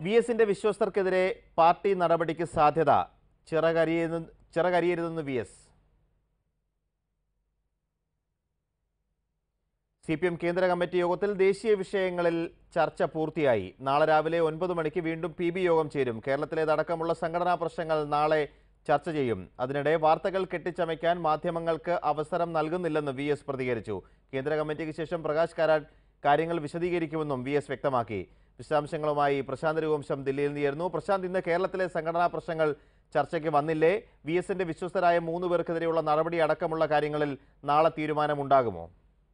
V എസിന്റെ വിശ്വസ്തർക്കെതിരെ party നടപടിക്ക് സാധ്യത ചിറകരിയെന്ന് ചിറകരിയരുതെന്ന് V S C P M കേന്ദ്ര കമ്മിറ്റി യോഗത്തിൽ ദേശീയ വിഷയങ്ങളിൽ ചർച്ച പൂർത്തിയായി നാളെ രാവിലെ ഒൻപത് മണിക്ക് വീണ്ടും പി ബി യോഗം ചേരും കേരളത്തിലേതടക്കമുള്ള സംഘടനാ പ്രശ്നങ്ങൾ നാളെ ചർച്ച ചെയ്യും അതിനിടെ വാർത്തകൾ കെട്ടിച്ചമയ്ക്കാൻ മാധ്യമങ്ങൾക്ക് അവസരം നൽകുന്നില്ലെന്ന് വി എസ് പ്രതികരിച്ചു കേന്ദ്ര കമ്മിറ്റിക്ക് ശേഷം പ്രകാശ് കാരാട്ട് കാര്യങ്ങൾ വിശദീകരിക്കുമെന്നും വി എസ് വ്യക്തമാക്കി വിശദാംശങ്ങളുമായി പ്രശാന്ത് രഘുവംശം ദില്ലിയിൽ നിന്നായിരുന്നു പ്രശാന്ത് ഇന്ന് കേരളത്തിലെ സംഘടനാ പ്രശ്നങ്ങൾ ചർച്ചയ്ക്ക് വന്നില്ലേ വി എസിന്റെ വിശ്വസ്തരായ മൂന്ന് പേർക്കെതിരെയുള്ള നടപടി അടക്കമുള്ള കാര്യങ്ങളിൽ നാളെ തീരുമാനമുണ്ടാകുമോ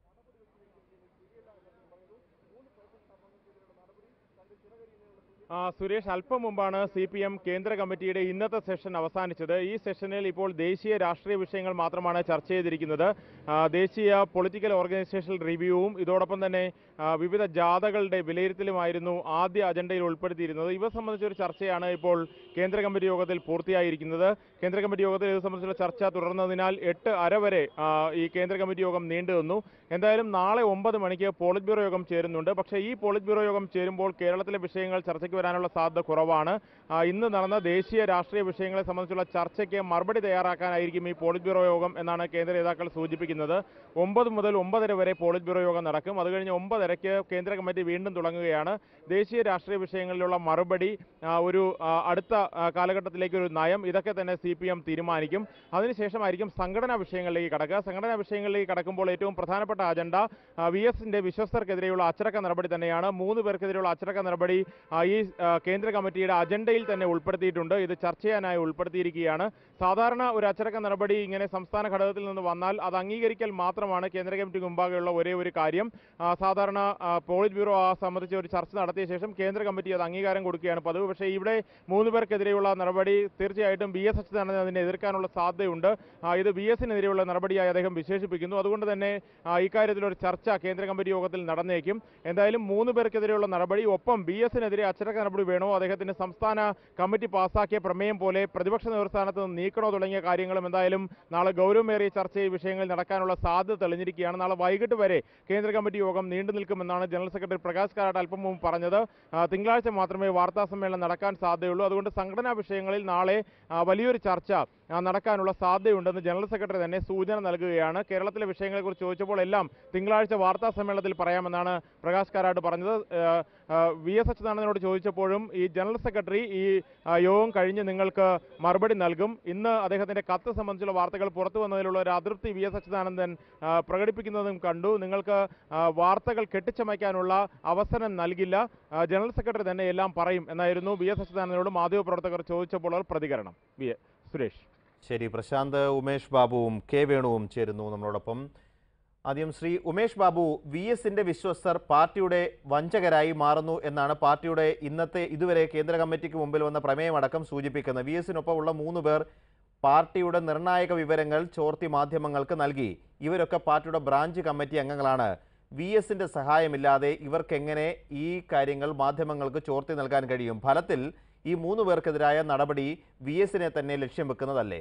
ആ, സുരേഷ് അല്പം മുമ്പാണ് സി പി എം കേന്ദ്ര കമ്മിറ്റിയുടെ ഇന്നത്തെ സെഷൻ അവസാനിച്ചത് ഈ സെഷനിൽ ഇപ്പോൾ ദേശീയ രാഷ്ട്രീയ വിഷയങ്ങൾ മാത്രമാണ് ചർച്ച ചെയ്തിരിക്കുന്നത് ആ, ദേശീയ പൊളിറ്റിക്കൽ ഓർഗനൈസേഷൻ റിവ്യൂവും ഇതോടൊപ്പം തന്നെ ആ, വിവിധ ജാഥകളുടെ വിലയിരുത്തലുമായിരുന്നു ആദ്യ അജണ്ടയിൽ ഉൾപ്പെടുത്തിയിരുന്നത് ഇവ സംബന്ധിച്ചൊരു ചർച്ചയാണ് ഇപ്പോൾ കേന്ദ്ര കമ്മിറ്റി യോഗത്തിൽ പൂർത്തിയായിരിക്കുന്നത് കേന്ദ്ര കമ്മിറ്റി യോഗത്തിൽ ഇത് സംബന്ധിച്ചുള്ള ചർച്ച തുടർന്നതിനാൽ എട്ട് അര വരെ ആ, ഈ കേന്ദ്ര കമ്മിറ്റി യോഗം നീണ്ടു നിന്നു എന്തായാലും നാളെ ഒമ്പത് മണിക്ക് പോളിറ്റ് ബ്യൂറോ യോഗം ചേരുന്നുണ്ട് പക്ഷേ ഈ പോളിറ്റ് ബ്യൂറോ യോഗം ചേരുമ്പോൾ കേരളത്തിലെ വിഷയങ്ങൾ ചർച്ചയ്ക്ക് വരാനുള്ള സാധ്യത കുറവാണ് ആ, ഇന്ന് നടന്ന ദേശീയ രാഷ്ട്രീയ വിഷയങ്ങളെ സംബന്ധിച്ചുള്ള ചർച്ചയ്ക്ക് മറുപടി തയ്യാറാക്കാനായിരിക്കും ഈ പോളിറ്റ് ബ്യൂറോ യോഗം എന്നാണ് കേന്ദ്ര നേതാക്കൾ സൂചിപ്പിക്കുന്നത് ഒമ്പത് മുതൽ ഒമ്പതര വരെ പോളിറ്റ് ബ്യൂറോ യോഗം നടക്കും അത് കഴിഞ്ഞ് ഒമ്പതരയ്ക്ക് കേന്ദ്ര കമ്മിറ്റി വീണ്ടും തുടങ്ങുകയാണ് ദേശീയ രാഷ്ട്രീയ വിഷയങ്ങളിലുള്ള മറുപടി ആ, ഒരു ആ, അടുത്ത ആ, കാലഘട്ടത്തിലേക്ക് ഒരു നയം ഇതൊക്കെ തന്നെ സി പി എം തീരുമാനിക്കും അതിനുശേഷമായിരിക്കും സംഘടനാ വിഷയങ്ങളിലേക്ക് കടക്കുക സംഘടനാ വിഷയങ്ങളിലേക്ക് കടക്കുമ്പോൾ ഏറ്റവും പ്രധാനപ്പെട്ട അജണ്ട വി എസിന്റെ വിശ്വസ്തർക്കെതിരെയുള്ള അച്ചടക്ക നടപടി തന്നെയാണ് മൂന്ന് പേർക്കെതിരെയുള്ള അച്ചടക്ക നടപടി ആ, ഈ ആ, കേന്ദ്ര കമ്മിറ്റിയുടെ അജണ്ടയിൽ തന്നെ ഉൾപ്പെടുത്തിയിട്ടുണ്ട് ഇത് ചർച്ച ചെയ്യാനായി ഉൾപ്പെടുത്തിയിരിക്കുകയാണ് സാധാരണ ഒരു അച്ചടക്ക നടപടി ഇങ്ങനെ സംസ്ഥാന ഘടകത്തിൽ നിന്ന് വന്നാൽ അത് അംഗീകരിക്കൽ മാത്രമാണ് കേന്ദ്ര കമ്മിറ്റിക്ക് മുമ്പാകെയുള്ള ഒരേ ഒരു കാര്യം ആ, സാധാരണ ആ, പോളിറ്റ് ബ്യൂറോ ആ സംബന്ധിച്ച് ഒരു ചർച്ച നടത്തിയ ശേഷം കേന്ദ്ര കമ്മിറ്റി അത് അംഗീകാരം കൊടുക്കുകയാണ് പതിവ് പക്ഷേ ഇവിടെ മൂന്ന് പേർക്കെതിരെയുള്ള നടപടി തീർച്ചയായിട്ടും ബി എസ് അച്യുതാനന്ദൻ അതിനെ എതിർക്കാനുള്ള സാധ്യതയുണ്ട് ആ, ഇത് ബി എസിനെതിരെയുള്ള നടപടിയായി അദ്ദേഹം വിശേഷിപ്പിക്കുന്നു അതുകൊണ്ട് തന്നെ ആ, ഇക്കാര്യത്തിൽ ഒരു ചർച്ച കേന്ദ്ര കമ്മിറ്റി യോഗത്തിൽ നടന്നേക്കും എന്തായാലും മൂന്ന് പേർക്കെതിരെയുള്ള നടപടി ഒപ്പം ബി എസിനെതിരെ അച്ചടക്ക നടപടി വേണോ അദ്ദേഹത്തിന് സംസ്ഥാന കമ്മിറ്റി പാസാക്കിയ പ്രമേയം പോലെ പ്രതിപക്ഷ നേതൃസ്ഥാനത്ത് നിന്ന് നീക്കണോ തുടങ്ങിയ കാര്യങ്ങളും എന്തായാലും നാളെ ഗൗരവമേറിയ ചർച്ച ഈ വിഷയങ്ങളിൽ നടക്കാനുള്ള സാധ്യത തെളിഞ്ഞിരിക്കുകയാണ് നാളെ വൈകിട്ട് വരെ കേന്ദ്ര കമ്മിറ്റി യോഗം നീണ്ടു നിൽക്കുമെന്നാണ് ജനറൽ സെക്രട്ടറി പ്രകാശ് കാരാട്ട് അല്പം മുമ്പ് പറഞ്ഞത് ആ, തിങ്കളാഴ്ച മാത്രമേ വാർത്താ സമ്മേളനം നടക്കാൻ സാധ്യതയുള്ളൂ അതുകൊണ്ട് സംഘടനാ വിഷയങ്ങളിൽ നാളെ ആ, വലിയൊരു ചർച്ച ആ, നടക്കാനുള്ള സാധ്യതയുണ്ടെന്ന് ജനറൽ സെക്രട്ടറി തന്നെ സൂചന നൽകുകയാണ് കേരളത്തിലെ വിഷയങ്ങളെക്കുറിച്ച് ചോദിച്ചപ്പോൾ എല്ലാം തിങ്കളാഴ്ച വാർത്താ സമ്മേളനത്തിൽ പറയാമെന്നാണ് പ്രകാശ് കാരാട്ട് പറഞ്ഞത് ആ, ആ, വി എസ് അച്യുതാനന്ദനോട് ചോദിച്ചപ്പോഴും ഈ ജനറൽ സെക്രട്ടറി ഈ ആ, യോഗം കഴിഞ്ഞ് നിങ്ങൾക്ക് മറുപടി നൽകും ഇന്ന് അദ്ദേഹത്തിന്റെ കത്ത് സംബന്ധിച്ചുള്ള വാർത്തകൾ പുറത്തു വന്നതിലുള്ള ഒരു അതൃപ്തി വി എസ് അച്യുതാനന്ദൻ ആ, പ്രകടിപ്പിക്കുന്നതും കണ്ടു നിങ്ങൾക്ക് ആ, വാർത്തകൾ കെട്ടിച്ചമയ്ക്കാനുള്ള അവസരം നൽകില്ല ആ, ജനറൽ സെക്രട്ടറി തന്നെ എല്ലാം പറയും എന്നായിരുന്നു വി എസ് അച്യുതാനന്ദനോട് മാധ്യമപ്രവർത്തകർ ചോദിച്ചപ്പോൾ ഉള്ള പ്രതികരണം വി എ- സുരേഷ് ശരി പ്രശാന്ത് ഉമേഷ് ബാബുവും കെ വേണുവും ചേരുന്നു നമ്മളോടൊപ്പം ആദ്യം ശ്രീ ഉമേഷ് ബാബു വി എസിന്റെ വിശ്വസ്തർ പാർട്ടിയുടെ വഞ്ചകരായി മാറുന്നു എന്നാണ് പാർട്ടിയുടെ ഇന്നത്തെ ഇതുവരെ കേന്ദ്ര കമ്മിറ്റിക്ക് മുമ്പിൽ വന്ന പ്രമേയമടക്കം സൂചിപ്പിക്കുന്നത് വി എസിനൊപ്പമുള്ള മൂന്ന് പേർ പാർട്ടിയുടെ നിർണായക വിവരങ്ങൾ ചോർത്തി മാധ്യമങ്ങൾക്ക് നൽകി ഇവരൊക്കെ പാർട്ടിയുടെ ബ്രാഞ്ച് കമ്മിറ്റി അംഗങ്ങളാണ് വി എസിന്റെ സഹായമില്ലാതെ ഇവർക്കെങ്ങനെ ഈ കാര്യങ്ങൾ മാധ്യമങ്ങൾക്ക് ചോർത്തി നൽകാൻ കഴിയും ഫലത്തിൽ ഈ മൂന്ന് പേർക്കെതിരായ നടപടി വി എസിനെ തന്നെ ലക്ഷ്യം വെക്കുന്നതല്ലേ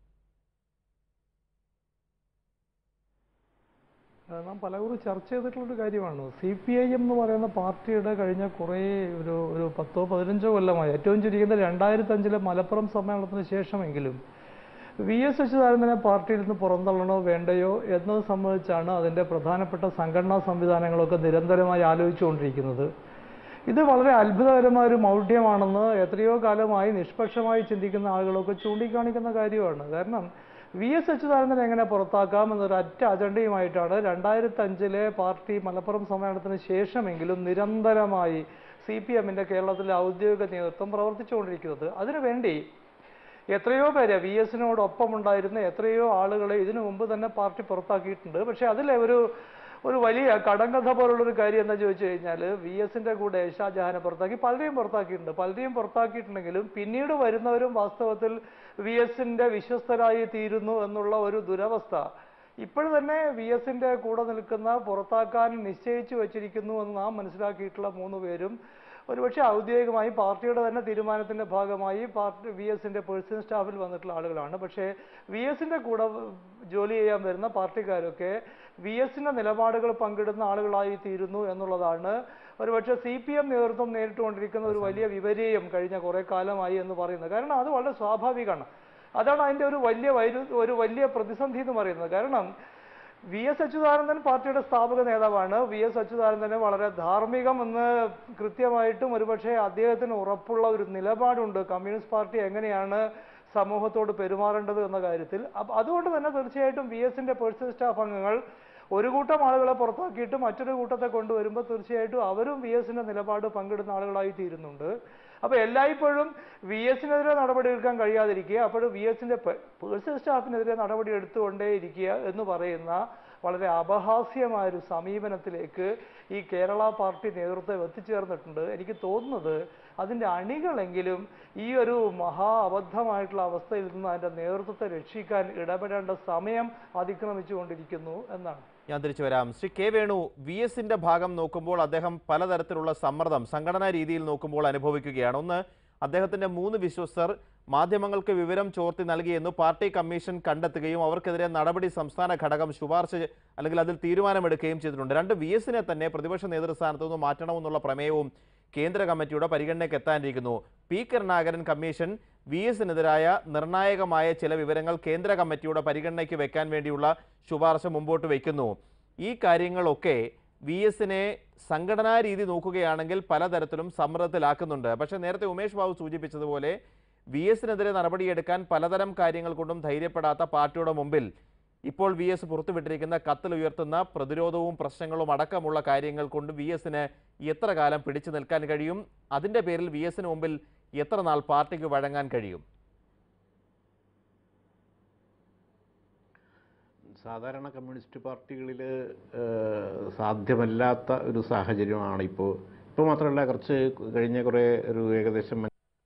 അത് നാം പലകുറി ചർച്ച ചെയ്തിട്ടുള്ളൊരു കാര്യമാണ് സി പി ഐ എം എന്ന് പറയുന്ന പാർട്ടിയുടെ കഴിഞ്ഞ കുറേ ഒരു ഒരു പത്തോ പതിനഞ്ചോ കൊല്ലമായി ഏറ്റവും ചുരുങ്ങിയത് രണ്ടായിരത്തി അഞ്ചിലെ മലപ്പുറം സമ്മേളനത്തിന് ശേഷമെങ്കിലും വി എസ് അച്യുതാനന്ദനെ പാർട്ടിയിൽ നിന്ന് പുറന്തള്ളണോ വേണ്ടയോ എന്നത് സംബന്ധിച്ചാണ് അതിൻ്റെ പ്രധാനപ്പെട്ട സംഘടനാ സംവിധാനങ്ങളൊക്കെ നിരന്തരമായി ആലോചിച്ചുകൊണ്ടിരിക്കുന്നത് ഇത് വളരെ അത്ഭുതകരമായ ഒരു മൗഢ്യമാണെന്ന് എത്രയോ കാലമായി നിഷ്പക്ഷമായി ചിന്തിക്കുന്ന ആളുകളൊക്കെ ചൂണ്ടിക്കാണിക്കുന്ന കാര്യമാണ് കാരണം വി എസ് അച്യുതാനന്ദനെ എങ്ങനെ പുറത്താക്കാം എന്നൊരു ഒറ്റ അജണ്ടയുമായിട്ടാണ് രണ്ടായിരത്തി അഞ്ചിലെ പാർട്ടി മലപ്പുറം സമ്മേളനത്തിന് ശേഷമെങ്കിലും നിരന്തരമായി സി പി എമ്മിൻ്റെ കേരളത്തിലെ ഔദ്യോഗിക നേതൃത്വം പ്രവർത്തിച്ചുകൊണ്ടിരിക്കുന്നത് അതിനുവേണ്ടി എത്രയോ പേരെ വി എസിനോടൊപ്പം ഉണ്ടായിരുന്ന എത്രയോ ആളുകളെ ഇതിനു മുമ്പ് തന്നെ പാർട്ടി പുറത്താക്കിയിട്ടുണ്ട് പക്ഷെ അതിലെ ഒരു ഒരു വലിയ കടങ്കഥ പോലുള്ളൊരു കാര്യം എന്താ ചോദിച്ചു കഴിഞ്ഞാൽ വി എസിന്റെ കൂടെ ഷാജഹാനെ പുറത്താക്കി പലരെയും പുറത്താക്കിയിട്ടുണ്ട് പലരെയും പുറത്താക്കിയിട്ടുണ്ടെങ്കിലും പിന്നീട് വരുന്നവരും വാസ്തവത്തിൽ വി എസിന്റെ വിശ്വസ്തരായി തീരുന്നു എന്നുള്ള ഒരു ദുരവസ്ഥ ഇപ്പോഴും തന്നെ വി എസിന്റെ കൂടെ നിൽക്കുന്ന പുറത്താക്കാൻ നിശ്ചയിച്ചു വച്ചിരിക്കുന്നു എന്ന് നാം മനസ്സിലാക്കിയിട്ടുള്ള മൂന്ന് പേരും ഒരുപക്ഷെ ഔദ്യോഗികമായി പാർട്ടിയുടെ തന്നെ തീരുമാനത്തിന്റെ ഭാഗമായി പാർട്ടി വി എസിന്റെ പേഴ്സണൽ സ്റ്റാഫിൽ വന്നിട്ടുള്ള ആളുകളാണ് പക്ഷേ വി എസിന്റെ കൂടെ ജോലി ചെയ്യാൻ വരുന്ന പാർട്ടിക്കാരൊക്കെ വി എസിന്റെ നിലപാടുകൾ പങ്കിടുന്ന ആളുകളായി തീരുന്നു എന്നുള്ളതാണ് ഒരുപക്ഷെ സി പി എം നേതൃത്വം നേരിട്ടുകൊണ്ടിരിക്കുന്ന ഒരു വലിയ വിപര്യം കഴിഞ്ഞ കുറെ കാലമായി എന്ന് പറയുന്നത് കാരണം അത് വളരെ സ്വാഭാവികമാണ് അതാണ് അതിന്റെ ഒരു വലിയ വൈരു ഒരു വലിയ പ്രതിസന്ധി എന്ന് പറയുന്നത് കാരണം വി എസ് അച്യുതാനന്ദൻ പാർട്ടിയുടെ സ്ഥാപക നേതാവാണ് വി എസ് അച്യുതാനന്ദന് വളരെ ധാർമ്മികമെന്ന് കൃത്യമായിട്ടും ഒരുപക്ഷെ അദ്ദേഹത്തിന് ഉറപ്പുള്ള ഒരു നിലപാടുണ്ട് കമ്മ്യൂണിസ്റ്റ് പാർട്ടി എങ്ങനെയാണ് സമൂഹത്തോട് പെരുമാറേണ്ടത് എന്ന കാര്യത്തിൽ അപ്പൊ അതുകൊണ്ട് തന്നെ തീർച്ചയായിട്ടും വി എസിന്റെ പേഴ്സണൽ സ്റ്റാഫ് അംഗങ്ങൾ ഒരു കൂട്ടം ആളുകളെ പുറത്താക്കിയിട്ട് മറ്റൊരു കൂട്ടത്തെ കൊണ്ടുവരുമ്പോൾ തീർച്ചയായിട്ടും അവരും വി എസിന്റെ നിലപാട് പങ്കിടുന്ന ആളുകളായി തീരുന്നുണ്ട് അപ്പൊ എല്ലായ്പ്പോഴും വി എസിനെതിരെ നടപടി എടുക്കാൻ കഴിയാതിരിക്കുക അപ്പോഴും വി എസിന്റെ പേഴ്സണൽ സ്റ്റാഫിനെതിരെ നടപടി എടുത്തുകൊണ്ടേയിരിക്കുക എന്ന് പറയുന്ന വളരെ അപഹാസ്യമായ ഒരു സമീപനത്തിലേക്ക് ഈ കേരള പാർട്ടി നേതൃത്വം എത്തിച്ചേർന്നിട്ടുണ്ട് എനിക്ക് തോന്നുന്നത് അതിന്റെ അണികളെങ്കിലും ഈ ഒരു മഹാ അബദ്ധമായിട്ടുള്ള അവസ്ഥയിൽ നിന്ന് അതിന്റെ നേതൃത്വത്തെ രക്ഷിക്കാൻ ഇടപെടേണ്ട സമയം അതിക്രമിച്ചുകൊണ്ടിരിക്കുന്നു എന്നാണ് ഞാൻ തിരിച്ചു വരാം ശ്രീ കെ വേണു വി എസിന്റെ ഭാഗം നോക്കുമ്പോൾ അദ്ദേഹം പലതരത്തിലുള്ള സമ്മർദ്ദം സംഘടനാ രീതിയിൽ നോക്കുമ്പോൾ അനുഭവിക്കുകയാണ് ഒന്ന് അദ്ദേഹത്തിന്റെ മൂന്ന് വിശ്വസ്തർ മാധ്യമങ്ങൾക്ക് വിവരം ചോർത്തി നൽകിയെന്ന് പാർട്ടി കമ്മീഷൻ കണ്ടെത്തുകയും അവർക്കെതിരെ നടപടി സംസ്ഥാന ഘടകം ശുപാർശ അല്ലെങ്കിൽ അതിൽ തീരുമാനമെടുക്കുകയും ചെയ്തിട്ടുണ്ട് രണ്ട് വി എസിനെ തന്നെ പ്രതിപക്ഷ നേതൃസ്ഥാനത്തു നിന്ന് മാറ്റണമെന്നുള്ള പ്രമേയവും കേന്ദ്ര കമ്മിറ്റിയുടെ പരിഗണനയ്ക്ക് എത്താനിരിക്കുന്നു പി കരുണാകരൻ കമ്മീഷൻ വി എസിനെതിരായ നിർണായകമായ ചില വിവരങ്ങൾ കേന്ദ്ര കമ്മിറ്റിയുടെ പരിഗണനയ്ക്ക് വെക്കാൻ വേണ്ടിയുള്ള ശുപാർശ മുമ്പോട്ട് വയ്ക്കുന്നു ഈ കാര്യങ്ങളൊക്കെ വി എസിനെ സംഘടനാ രീതി നോക്കുകയാണെങ്കിൽ പലതരത്തിലും സമ്മർദ്ദത്തിലാക്കുന്നുണ്ട് പക്ഷേ നേരത്തെ ഉമേഷ് ബാബു സൂചിപ്പിച്ചതുപോലെ വി എസിനെതിരെ നടപടിയെടുക്കാൻ പലതരം കാര്യങ്ങൾ കൊണ്ടും ധൈര്യപ്പെടാത്ത പാർട്ടിയുടെ മുമ്പിൽ ഇപ്പോൾ വി എസ് പുറത്തുവിട്ടിരിക്കുന്ന കത്തിൽ ഉയർത്തുന്ന പ്രതിരോധവും പ്രശ്നങ്ങളും അടക്കമുള്ള കാര്യങ്ങൾ കൊണ്ട് വി എസിന് എത്ര കാലം പിടിച്ചു നിൽക്കാൻ കഴിയും അതിൻ്റെ പേരിൽ വി എസിന് മുമ്പിൽ എത്ര നാൾ പാർട്ടിക്ക് വഴങ്ങാൻ കഴിയും സാധാരണ കമ്മ്യൂണിസ്റ്റ് പാർട്ടികളിൽ സാധ്യമല്ലാത്ത ഒരു സാഹചര്യമാണ് ഇപ്പോൾ ഇപ്പോൾ മാത്രമല്ല കുറച്ച് കഴിഞ്ഞ കുറേ ഒരു ഏകദേശം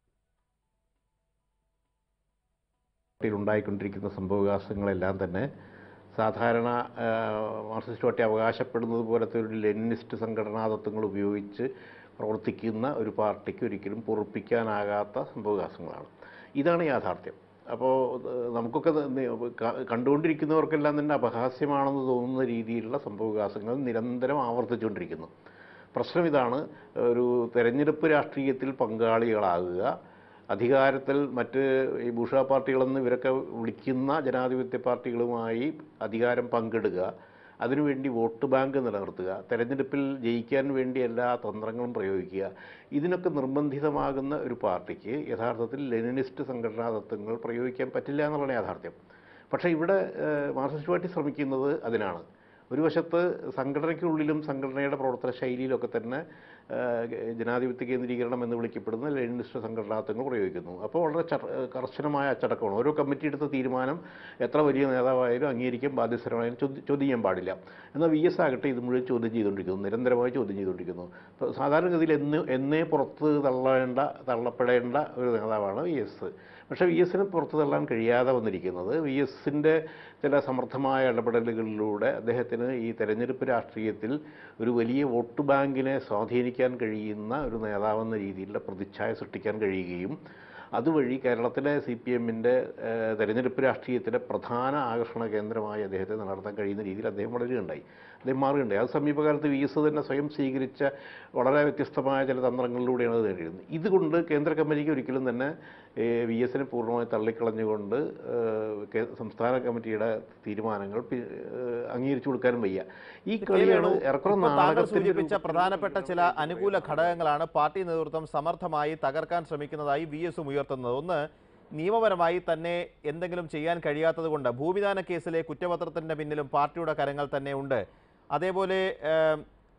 പാർട്ടിയിൽ ഉണ്ടായിക്കൊണ്ടിരിക്കുന്ന സംഭവവികാസങ്ങളെല്ലാം തന്നെ സാധാരണ ആ, മാർക്സിസ്റ്റ് പാർട്ടി അവകാശപ്പെടുന്നത് പോലത്തെ ഒരു ലെനിനിസ്റ്റ് സംഘടനാ തത്വങ്ങൾ ഉപയോഗിച്ച് പ്രവർത്തിക്കുന്ന ഒരു പാർട്ടിക്ക് ഒരിക്കലും പൊറുപ്പിക്കാനാകാത്ത സംഭവവികാസങ്ങളാണ് ഇതാണ് യാഥാർത്ഥ്യം അപ്പോൾ നമുക്കൊക്കെ ന- ന- ക- കണ്ടുകൊണ്ടിരിക്കുന്നവർക്കെല്ലാം തന്നെ അപഹാസ്യമാണെന്ന് തോന്നുന്ന രീതിയിലുള്ള സംഭവവികാസങ്ങൾ നിരന്തരം ആവർത്തിച്ചുകൊണ്ടിരിക്കുന്നു പ്രശ്നം ഇതാണ് ഒരു തെരഞ്ഞെടുപ്പ് രാഷ്ട്രീയത്തിൽ പങ്കാളികളാകുക അധികാരത്തിൽ മറ്റ് ഈ ഭൂഷ പാർട്ടികളെന്ന് ഇവരൊക്കെ വിളിക്കുന്ന ജനാധിപത്യ പാർട്ടികളുമായി അധികാരം പങ്കിടുക അതിനുവേണ്ടി വോട്ട് ബാങ്ക് നിലനിർത്തുക തെരഞ്ഞെടുപ്പിൽ ജയിക്കാൻ വേണ്ടി എല്ലാ തന്ത്രങ്ങളും പ്രയോഗിക്കുക ഇതിനൊക്കെ നിർബന്ധിതമാകുന്ന ഒരു പാർട്ടിക്ക് യഥാർത്ഥത്തിൽ ലെനിനിസ്റ്റ് സംഘടനാ തത്വങ്ങൾ പ്രയോഗിക്കാൻ പറ്റില്ല എന്നുള്ളതാണ് യാഥാർത്ഥ്യം പക്ഷേ ഇവിടെ ഏഹ്, മാർക്സിസ്റ്റ് പാർട്ടി ശ്രമിക്കുന്നത് അതിനാണ് ഒരു വശത്ത് സംഘടനയ്ക്കുള്ളിലും സംഘടനയുടെ പ്രവർത്തന ശൈലിയിലൊക്കെ തന്നെ ഏഹ്, ജനാധിപത്യ കേന്ദ്രീകരണം എന്ന് വിളിക്കപ്പെടുന്ന ലെനിനിസ്റ്റ് സംഘടനാത്വങ്ങൾ പ്രയോഗിക്കുന്നു അപ്പോൾ വളരെ ചട്ട- കർശനമായ അച്ചടക്കമാണ് ഓരോ കമ്മിറ്റി എടുത്ത തീരുമാനം എത്ര വലിയ നേതാവായാലും അംഗീകരിക്കാൻ ബാധ്യസ്ഥരമായാലും ചോദ്യം ചോദ്യം ചെയ്യാൻ പാടില്ല എന്നാൽ വി എസ് ആകട്ടെ ഇത് മുഴുവൻ ചോദ്യം ചെയ്തുകൊണ്ടിരിക്കുന്നു നിരന്തരമായി ചോദ്യം ചെയ്തുകൊണ്ടിരിക്കുന്നു ഇപ്പോൾ സാധാരണഗതിയിൽ എന്ന് എന്നേ പുറത്ത് തള്ളേണ്ട തള്ളപ്പെടേണ്ട ഒരു നേതാവാണ് വി എസ് പക്ഷേ വി എസിന് പുറത്തു തള്ളാൻ കഴിയാതെ വന്നിരിക്കുന്നത് വി എസിൻ്റെ ചില സമർത്ഥമായ ഇടപെടലുകളിലൂടെ അദ്ദേഹത്തിന് ഈ തെരഞ്ഞെടുപ്പ് രാഷ്ട്രീയത്തിൽ ഒരു വലിയ വോട്ട് ബാങ്കിനെ സ്വാധീനിക്കാൻ കഴിയുന്ന ഒരു നേതാവെന്ന രീതിയിലുള്ള പ്രതിച്ഛായ സൃഷ്ടിക്കാൻ കഴിയുകയും അതുവഴി കേരളത്തിലെ സി പി എമ്മിൻ്റെ തെരഞ്ഞെടുപ്പ് രാഷ്ട്രീയത്തിലെ പ്രധാന ആകർഷണ കേന്ദ്രമായി അദ്ദേഹത്തെ നിലനിർത്താൻ കഴിയുന്ന രീതിയിൽ അദ്ദേഹം വളരുകയുണ്ടായി അദ്ദേഹം മാറുകയുണ്ടായി അത് സമീപകാലത്ത് വി എസ് തന്നെ സ്വയം സ്വീകരിച്ച വളരെ വ്യത്യസ്തമായ ചില തന്ത്രങ്ങളിലൂടെയാണ് അത് നേടിയിരുന്നത് ഇതുകൊണ്ട് കേന്ദ്ര കമ്മിറ്റിക്ക് ഒരിക്കലും തന്നെ വി എസിനെ പൂർണ്ണമായി തള്ളിക്കളഞ്ഞുകൊണ്ട് ഏഹ്, കേ- സംസ്ഥാന കമ്മിറ്റിയുടെ തീരുമാനങ്ങൾ പി- ഏഹ്, അംഗീകരിച്ചു കൊടുക്കാനും വയ്യ ഈ കളിയാണ് ഏറെക്കുറെ ഇപ്പോൾ താങ്കൾ നാടകത്തിന്റെ സൂചിപ്പിച്ച രൂപത്തിൽ പ്രധാനപ്പെട്ട ചില അനുകൂല ഘടകങ്ങളാണ് പാർട്ടി നേതൃത്വം സമർത്ഥമായി തകർക്കാൻ ശ്രമിക്കുന്നതായി വി എസും ഉയർത്തുന്നത് ഒന്ന് നിയമപരമായി തന്നെ എന്തെങ്കിലും ചെയ്യാൻ കഴിയാത്തത് കൊണ്ട് ഭൂമിദാന കേസിലെ കുറ്റപത്രത്തിന്റെ പിന്നിലും പാർട്ടിയുടെ കരങ്ങൾ തന്നെ ഉണ്ട് അതേപോലെ ഏം,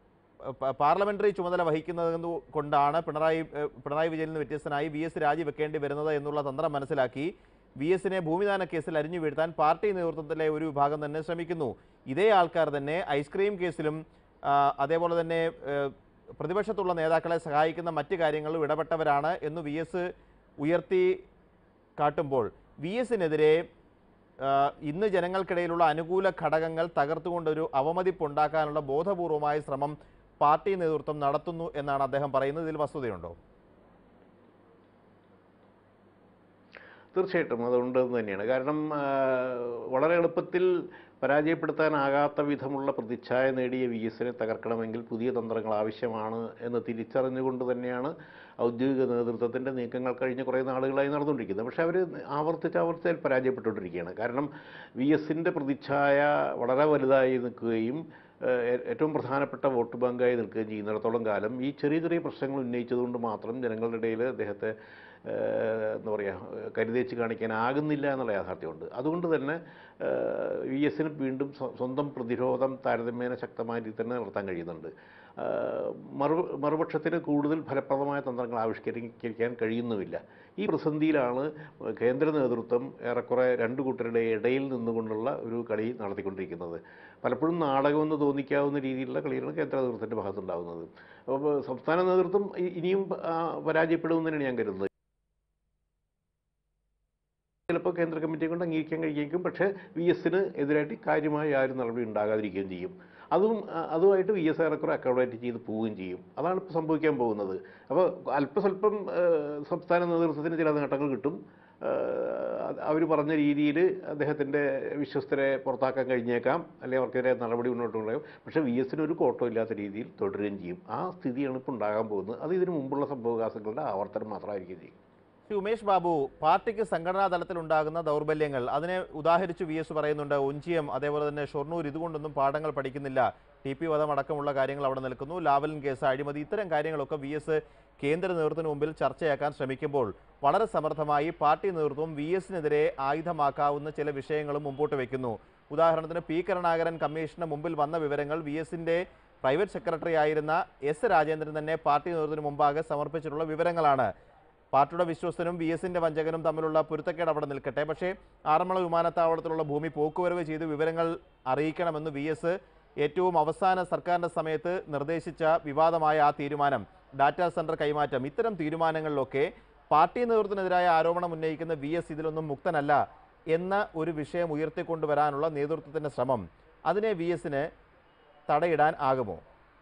പ- പാർലമെന്ററി ചുമതല വഹിക്കുന്നത് കൊണ്ടാണ് പിണറായി ഏഹ്, പിണറായി വിജയനിൽ നിന്ന് വ്യത്യസ്തനായി വി എസ് രാജിവെക്കേണ്ടി വരുന്നത് എന്നുള്ള തന്ത്രം മനസ്സിലാക്കി വി എസിനെ ഭൂമിദാന കേസിൽ അരിഞ്ഞു വീഴ്ത്താൻ പാർട്ടി നേതൃത്വത്തിലെ ഒരു വിഭാഗം തന്നെ ശ്രമിക്കുന്നു ഇതേ ആൾക്കാർ തന്നെ ഐസ്ക്രീം കേസിലും ആ, അതേപോലെ തന്നെ ഏഹ്, പ്രതിപക്ഷത്തുള്ള നേതാക്കളെ സഹായിക്കുന്ന മറ്റ് കാര്യങ്ങളിലും ഇടപെട്ടവരാണ് എന്ന് വി എസ് ഉയർത്തി കാട്ടുമ്പോൾ വി എസിനെതിരെ ഇന്ന് ജനങ്ങൾക്കിടയിലുള്ള അനുകൂല ഘടകങ്ങൾ തകർത്തുകൊണ്ടൊരു അവമതിപ്പുണ്ടാക്കാനുള്ള ബോധപൂർവമായ ശ്രമം പാർട്ടി നേതൃത്വം നടത്തുന്നു എന്നാണ് അദ്ദേഹം പറയുന്നത് ഇതിൽ വസ്തുതയുണ്ടോ തീർച്ചയായിട്ടും അതുണ്ടെന്ന് തന്നെയാണ് കാരണം ആ, വളരെ എളുപ്പത്തിൽ പരാജയപ്പെടുത്താനാകാത്ത വിധമുള്ള പ്രതിച്ഛായ നേടിയ വി എസിനെ തകർക്കണമെങ്കിൽ പുതിയ തന്ത്രങ്ങൾ ആവശ്യമാണ് എന്ന് തിരിച്ചറിഞ്ഞുകൊണ്ട് തന്നെയാണ് ഔദ്യോഗിക നേതൃത്വത്തിൻ്റെ നീക്കങ്ങൾ കഴിഞ്ഞ കുറേ നാളുകളായി നടന്നുകൊണ്ടിരിക്കുന്നത് പക്ഷേ അവർ ആവർത്തിച്ച് ആവർത്തിച്ച് പരാജയപ്പെട്ടുകൊണ്ടിരിക്കുകയാണ് കാരണം വി എസിൻ്റെ പ്രതിച്ഛായ വളരെ വലുതായി നിൽക്കുകയും ഏഹ്, ഏ- ഏറ്റവും പ്രധാനപ്പെട്ട വോട്ട് ബാങ്കായി നിൽക്കുകയും ചെയ്യുന്നിടത്തോളം കാലം ഈ ചെറിയ ചെറിയ പ്രശ്നങ്ങൾ ഉന്നയിച്ചതുകൊണ്ട് മാത്രം ജനങ്ങളുടെ ഇടയിൽ അദ്ദേഹത്തെ ഏഹ്, എന്താ പറയുക കരുതേച്ച് കാണിക്കാനാകുന്നില്ല എന്നുള്ള യാഥാർത്ഥ്യമുണ്ട് അതുകൊണ്ട് തന്നെ വി എസിന് വീണ്ടും സ്വ- സ്വന്തം പ്രതിരോധം താരതമ്യേന ശക്തമായ രീതിയിൽ തന്നെ നടത്താൻ കഴിയുന്നുണ്ട് ഏഹ്, മറു മറുപക്ഷത്തിന് കൂടുതൽ ഫലപ്രദമായ തന്ത്രങ്ങൾ ആവിഷ്കരിക്കാൻ കഴിയുന്നുമില്ല ഈ പ്രതിസന്ധിയിലാണ് കേന്ദ്ര നേതൃത്വം ഏറെക്കുറെ രണ്ട് കൂട്ടരുടെ ഇടയിൽ നിന്നുകൊണ്ടുള്ള ഒരു കളി നടത്തിക്കൊണ്ടിരിക്കുന്നത് പലപ്പോഴും നാടകമെന്ന് തോന്നിക്കാവുന്ന രീതിയിലുള്ള കളികളാണ് കേന്ദ്ര നേതൃത്വത്തിൻ്റെ ഭാഗത്തുണ്ടാകുന്നത് അപ്പോൾ സംസ്ഥാന നേതൃത്വം ഇ- ഇനിയും ആ, പരാജയപ്പെടുമെന്ന് തന്നെയാണ് ഞാൻ കരുതുന്നത് ചിലപ്പോൾ കേന്ദ്ര കമ്മിറ്റിയെ കൊണ്ട് അംഗീകരിക്കാൻ കഴിയേക്കും പക്ഷേ വി എസിന് എതിരായിട്ട് കാര്യമായ ആരും നടപടി ഉണ്ടാകാതിരിക്കുകയും ചെയ്യും അതും ആ, അതുമായിട്ട് വി എസ് ഏറെക്കുറെ അക്കോമഡേറ്റ് ചെയ്ത് പോവുകയും ചെയ്യും അതാണ് ഇപ്പോൾ സംഭവിക്കാൻ പോകുന്നത് അപ്പോൾ അല്പസ്വല്പം ആ, സംസ്ഥാന നേതൃത്വത്തിന് ചില നേട്ടങ്ങൾ കിട്ടും അവർ പറഞ്ഞ രീതിയിൽ അദ്ദേഹത്തിൻ്റെ വിശ്വസ്തരെ പുറത്താക്കാൻ കഴിഞ്ഞേക്കാം അല്ലെങ്കിൽ അവർക്കെതിരെ നടപടി മുന്നോട്ട് കൊണ്ടുപോകും പക്ഷേ വി എസിന് ഒരു കോട്ടം ഇല്ലാത്ത രീതിയിൽ തുടരുകയും ചെയ്യും ആ സ്ഥിതിയാണ് ഇപ്പോൾ ഉണ്ടാകാൻ പോകുന്നത് അത് ഇതിനു മുമ്പുള്ള സംഭവവികാസങ്ങളുടെ ആവർത്തനം മാത്രമായിരിക്കും ചെയ്യും ശ്രീ ഉമേഷ് ബാബു പാർട്ടിക്ക് സംഘടനാ തലത്തിൽ ഉണ്ടാകുന്ന ദൗർബല്യങ്ങൾ അതിനെ ഉദാഹരിച്ച് വി എസ് പറയുന്നുണ്ട് ഒഞ്ചിയം അതേപോലെ തന്നെ ഷൊർണൂർ ഇതുകൊണ്ടൊന്നും പാഠങ്ങൾ പഠിക്കുന്നില്ല ടി പി വധം അടക്കമുള്ള കാര്യങ്ങൾ അവിടെ നിൽക്കുന്നു ലാവലിൻ കേസ് അഴിമതി ഇത്തരം കാര്യങ്ങളൊക്കെ വി എസ് കേന്ദ്ര നേതൃത്വത്തിന് മുമ്പിൽ ചർച്ചയാക്കാൻ ശ്രമിക്കുമ്പോൾ വളരെ സമർത്ഥമായി പാർട്ടി നേതൃത്വം വി എസിനെതിരെ ആയുധമാക്കാവുന്ന ചില വിഷയങ്ങളും മുമ്പോട്ട് വയ്ക്കുന്നു ഉദാഹരണത്തിന് പി കരുണാകരൻ കമ്മീഷന് മുമ്പിൽ വന്ന വിവരങ്ങൾ വി എസിന്റെ പ്രൈവറ്റ് സെക്രട്ടറി ആയിരുന്ന എസ് രാജേന്ദ്രൻ തന്നെ പാർട്ടി നേതൃത്വത്തിന് മുമ്പാകെ സമർപ്പിച്ചിട്ടുള്ള വിവരങ്ങളാണ് പാർട്ടിയുടെ വിശ്വസ്തനും വി എസിന്റെ വഞ്ചകനും തമ്മിലുള്ള പൊരുത്തക്കേട് അവിടെ നിൽക്കട്ടെ പക്ഷേ ആറന്മുള വിമാനത്താവളത്തിലുള്ള ഭൂമി പോക്കുവരവ് ചെയ്ത് വിവരങ്ങൾ അറിയിക്കണമെന്ന് വി എസ് ഏറ്റവും അവസാന സർക്കാരിന്റെ സമയത്ത് നിർദ്ദേശിച്ച വിവാദമായ ആ തീരുമാനം ഡാറ്റാ സെന്റർ കൈമാറ്റം ഇത്തരം തീരുമാനങ്ങളിലൊക്കെ പാർട്ടി നേതൃത്വത്തിനെതിരായ ആരോപണം ഉന്നയിക്കുന്ന വി എസ് ഇതിലൊന്നും മുക്തനല്ല എന്ന ഒരു വിഷയം ഉയർത്തിക്കൊണ്ടുവരാനുള്ള നേതൃത്വത്തിന്റെ ശ്രമം അതിനെ വി എസിന് തടയിടാൻ ആകുമോ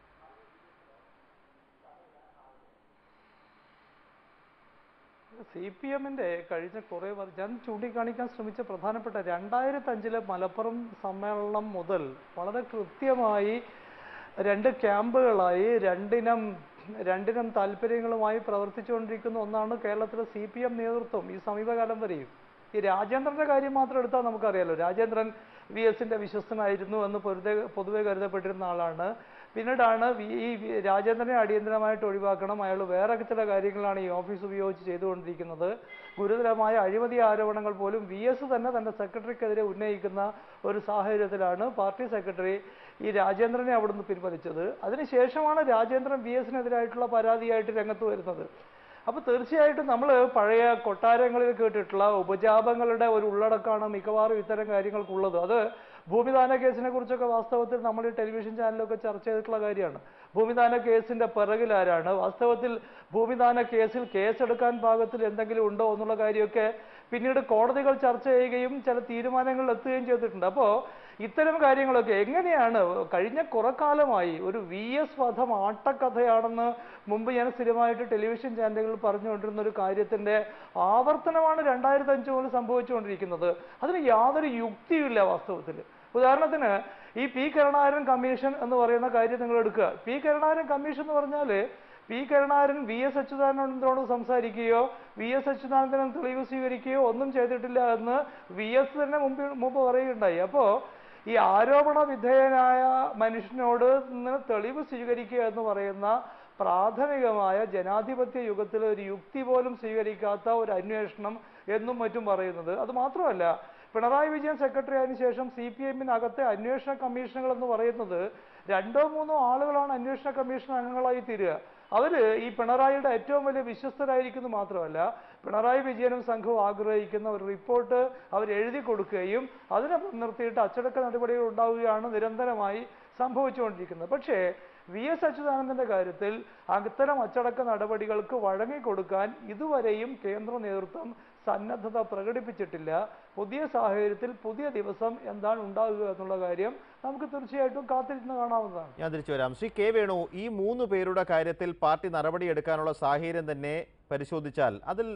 സി പി എമ്മിന്റെ കഴിഞ്ഞ കുറേ വർഷം ഞാൻ ചൂണ്ടിക്കാണിക്കാൻ ശ്രമിച്ച പ്രധാനപ്പെട്ട രണ്ടായിരത്തി അഞ്ചിലെ മലപ്പുറം സമ്മേളനം മുതൽ വളരെ കൃത്യമായി രണ്ട് ക്യാമ്പുകളായി രണ്ടിനം രണ്ടിനം താല്പര്യങ്ങളുമായി പ്രവർത്തിച്ചുകൊണ്ടിരിക്കുന്ന ഒന്നാണ് കേരളത്തിലെ സി പി എം നേതൃത്വം ഈ സമീപകാലം വരെയും ഈ രാജേന്ദ്രന്റെ കാര്യം മാത്രം എടുത്താൽ നമുക്കറിയാലോ രാജേന്ദ്രൻ വി എസിന്റെ വിശ്വസ്തനായിരുന്നു എന്ന് പൊതുവെ പൊതുവെ കരുതപ്പെട്ടിരുന്ന ആളാണ് പിന്നീടാണ് വി ഈ വി- രാജേന്ദ്രനെ അടിയന്തരമായിട്ട് ഒഴിവാക്കണം അയാൾ വേറെ ചില കാര്യങ്ങളാണ് ഈ ഓഫീസ് ഉപയോഗിച്ച് ചെയ്തുകൊണ്ടിരിക്കുന്നത് ഗുരുതരമായ അഴിമതി ആരോപണങ്ങൾ പോലും വി എസ് തന്നെ തന്റെ സെക്രട്ടറിക്കെതിരെ ഉന്നയിക്കുന്ന ഒരു സാഹചര്യത്തിലാണ് പാർട്ടി സെക്രട്ടറി ഈ രാജേന്ദ്രനെ അവിടുന്ന് പിൻവലിച്ചത് അതിനുശേഷമാണ് രാജേന്ദ്രൻ വി എസിനെതിരായിട്ടുള്ള പരാതിയായിട്ട് രംഗത്ത് വരുന്നത് അപ്പൊ തീർച്ചയായിട്ടും നമ്മൾ പഴയ കൊട്ടാരങ്ങളിൽ കേട്ടിട്ടുള്ള ഉപജാപങ്ങളുടെ ഒരു ഉള്ളടക്കമാണ് മിക്കവാറും ഇത്തരം കാര്യങ്ങൾക്കുള്ളത് അത് ഭൂമിദാന കേസിനെ കുറിച്ചൊക്കെ വാസ്തവത്തിൽ നമ്മൾ ഈ ടെലിവിഷൻ ചാനലൊക്കെ ചർച്ച ചെയ്തിട്ടുള്ള കാര്യമാണ് ഭൂമിദാന കേസിന്റെ പിറകിൽ ആരാണ് വാസ്തവത്തിൽ ഭൂമിദാന കേസിൽ കേസെടുക്കാൻ പാകത്തിൽ എന്തെങ്കിലും ഉണ്ടോ എന്നുള്ള കാര്യമൊക്കെ പിന്നീട് കോടതികൾ ചർച്ച ചെയ്യുകയും ചില തീരുമാനങ്ങളിൽ എത്തുകയും ചെയ്തിട്ടുണ്ട് അപ്പോൾ ഇത്തരം കാര്യങ്ങളൊക്കെ എങ്ങനെയാണ് കഴിഞ്ഞ കുറെ കാലമായി ഒരു വി എസ് വധം ആട്ടക്കഥയാണെന്ന് മുമ്പ് ഞാൻ സ്ഥിരമായിട്ട് ടെലിവിഷൻ ചാനലുകളിൽ പറഞ്ഞുകൊണ്ടിരുന്ന ഒരു കാര്യത്തിന്റെ ആവർത്തനമാണ് രണ്ടായിരത്തി അഞ്ച് മുതൽ സംഭവിച്ചുകൊണ്ടിരിക്കുന്നത് അതിന് യാതൊരു യുക്തിയുമില്ല വാസ്തവത്തിൽ ഉദാഹരണത്തിന് ഈ പി കരുണാകരൻ കമ്മീഷൻ എന്ന് പറയുന്ന കാര്യം നിങ്ങൾ എടുക്കുക പി കരുണാകരൻ കമ്മീഷൻ എന്ന് പറഞ്ഞാൽ പി കരുണാകരൻ വി എസ് അച്യുതാനന്ദനോട് സംസാരിക്കുകയോ വി എസ് അച്യുതാനന്ദൻ തെളിവ് സ്വീകരിക്കുകയോ ഒന്നും ചെയ്തിട്ടില്ല എന്ന് വി എസ് തന്നെ മുമ്പ് മുമ്പ് പറയുകയുണ്ടായി അപ്പോ ഈ ആരോപണ വിധേയനായ മനുഷ്യനോട് നിന്ന് തെളിവ് സ്വീകരിക്കുക എന്ന് പറയുന്ന പ്രാഥമികമായ ജനാധിപത്യ യുഗത്തിലെ ഒരു യുക്തി പോലും സ്വീകരിക്കാത്ത ഒരു അന്വേഷണം എന്നും മറ്റും പറയുന്നത് അത് മാത്രമല്ല പിണറായി വിജയൻ സെക്രട്ടറി ആയതിനു ശേഷം സി പി എമ്മിനകത്തെ അന്വേഷണ കമ്മീഷനുകൾ എന്ന് പറയുന്നത് രണ്ടോ മൂന്നോ ആളുകളാണ് അന്വേഷണ കമ്മീഷൻ അംഗങ്ങളായി തീരുക അവര് ഈ പിണറായിയുടെ ഏറ്റവും വലിയ വിശ്വസ്തരായിരിക്കുന്നു മാത്രമല്ല പിണറായി വിജയനും സംഘവും ആഗ്രഹിക്കുന്ന ഒരു റിപ്പോർട്ട് അവർ എഴുതി കൊടുക്കുകയും അതിനെ മുൻനിർത്തിയിട്ട് അച്ചടക്ക നടപടികൾ ഉണ്ടാവുകയാണ് നിരന്തരമായി സംഭവിച്ചുകൊണ്ടിരിക്കുന്നത് പക്ഷേ വി എസ് അച്യുതാനന്ദന്റെ കാര്യത്തിൽ അത്തരം അച്ചടക്ക നടപടികൾക്ക് വഴങ്ങിക്കൊടുക്കാൻ ഇതുവരെയും കേന്ദ്ര നേതൃത്വം സന്നദ്ധത പ്രകടിപ്പിച്ചിട്ടില്ല പുതിയ സാഹചര്യത്തിൽ പുതിയ ദിവസം എന്താണ് ഉണ്ടാകുക എന്നുള്ള കാര്യം നമുക്ക് തീർച്ചയായിട്ടും കാത്തിരുന്ന് കാണാവുന്നതാണ് ഞാൻ തിരിച്ചു വരാം ശ്രീ കെ വേണു ഈ മൂന്ന് പേരുടെ കാര്യത്തിൽ പാർട്ടി നടപടിയെടുക്കാനുള്ള സാഹചര്യം തന്നെ പരിശോധിച്ചാൽ അതിൽ